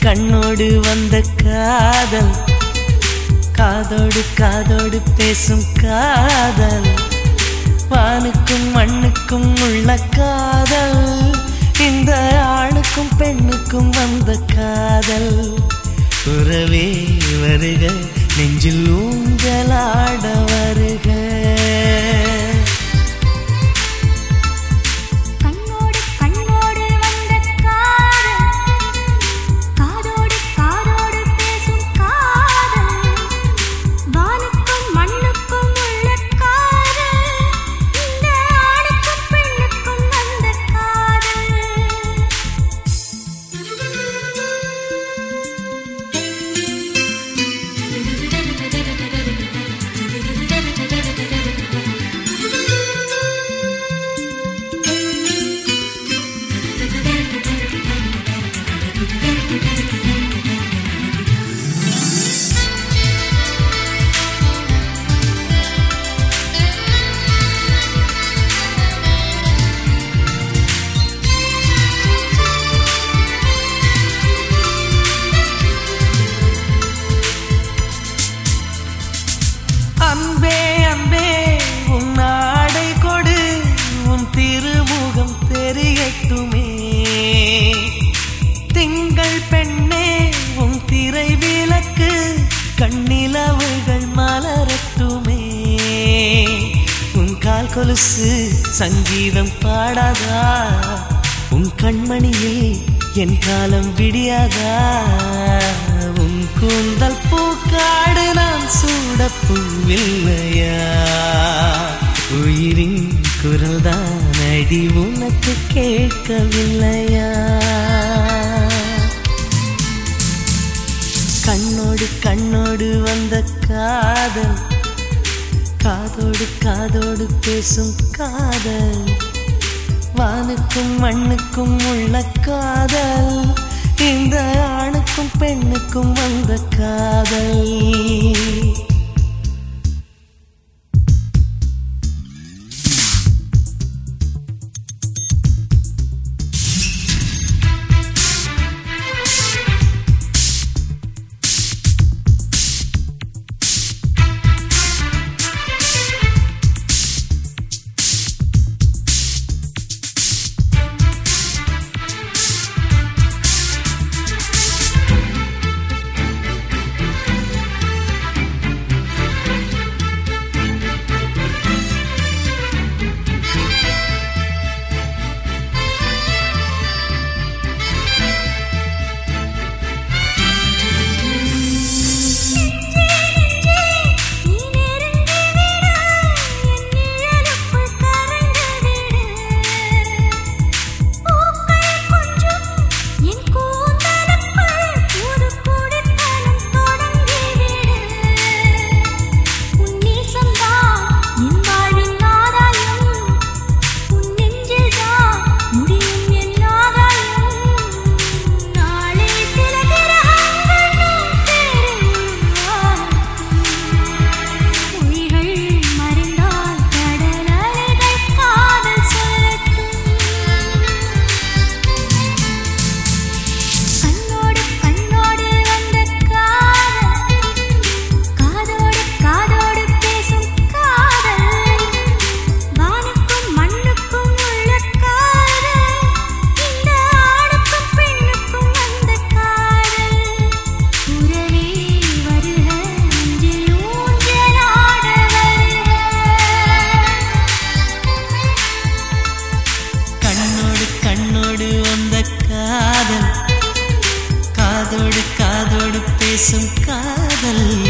கண்ணோடு வந்த காதல் காதோடு காதோடு பேசும் காதல் வானுக்கும் மண்ணுக்கும் உள்ள காதல் இந்த ஆணுக்கும் பெண்ணுக்கும் வந்த காதல் உறவே வருக நெஞ்சில் ஊஞ்சலாட வருக கண்ணோடு கண்ணோடு வந்த காதல் காதோடு காதோடு பேசும் காதல் வானுக்கும் மண்ணுக்கும் உள்ள காதல் இந்த ஆணுக்கும் பெண்ணுக்கும் வந்த காதல் அன்பே அன்பே உன் ஆடை கொடு உன் திருமுகம் தெரியட்டுமே திங்கள் பெண்ணே உன் திரை விளக்கு கண்ணிலவுகள் மலரட்டுமே உன் கால் கொலுசு சங்கீதம் பாடாதா உன் கண்மணியில் என் காலம் விடியாதா உன் கூந்தல் பூக்காடு நான் சூட பூவில்லையா உயிரின் குரல் தான் அடி உனக்கு கேட்கவில்லையா கண்ணோடு கண்ணோடு வந்த காதல் காதோடு காதோடு பேசும் காதல் வானுக்கும் மண்ணுக்கும் உள்ள காதல் இந்த ஆணுக்கும் பெண்ணுக்கும் வந்த காதல் நீ நெருங்கி விடு என் நிழலுக்குள் கரைந்து விடு பூக்கள் கொஞ்சம் என் கூந்தலுக்குள் புது குடித்தனம் தொடங்கி விடு உன் நேசம்தான் என் வாழ்வின் ஆதாயம் உன் நெஞ்சில்தான் முடியும் என் ஆதாயம் நாளை சில கிரகங்கள் நம் சேருவார் மொழிகள் மறைந்தால் கடல் அலைகள் காதல் சொல்லட்டும் கண்ணோடு கண்ணோடு வந்த காதல் காதோடு காதோடு பேசும் காதல் வானுக்கும் மண்ணுக்கும் உள்ள காதல் இந்த ஆணுக்கும் பெண்ணுக்கும் வந்த காதல் உறவே வருக நெஞ்சில் ஊஞ்சலாட வருக கண்ணோடு கண்ணோடு வந்த காதல் காதோடு காதோடு பேசும் காதல்